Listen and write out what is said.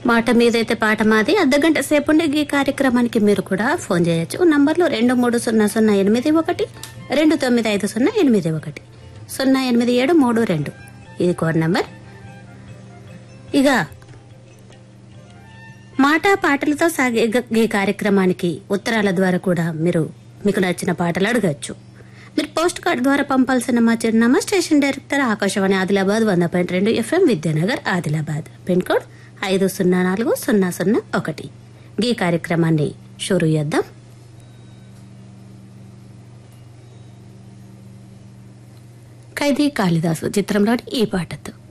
మాట మీదైతే పాట మాది అర్ధగంట సేపు ఉండే ఈ కార్యక్రమానికి మీరు కూడా ఫోన్ చేయొచ్చు నంబర్లు రెండు మూడు సున్నా సున్నా ఎనిమిది ఒకటి రెండు తొమ్మిది ఐదు సున్నా ఎనిమిది ఒకటి సున్నా ఎనిమిది ఏడు మూడు రెండు ఇది కోడ్ నంబర్ ఇక మాట పాటలతో సాగే గ- ఈ కార్యక్రమానికి ఉత్తరాల ద్వారా కూడా మీరు మీకు నచ్చిన పాటలు అడగచ్చు మీరు పోస్ట్ కార్డ్ ద్వారా పంపాల్సిన మా చిరునామా స్టేషన్ డైరెక్టర్ ఆకాశవాణి ఆదిలాబాద్ వంద పాయింట్ రెండు FM Vidyanagar Adilabad pin code ఐదు సున్నా నాలుగు సున్నా సున్నా ఒకటి ఈ కార్యక్రమాన్ని షురు చేద్దాం ఖైదీ కాళిదాసు చిత్రంలోని ఈ పాటతో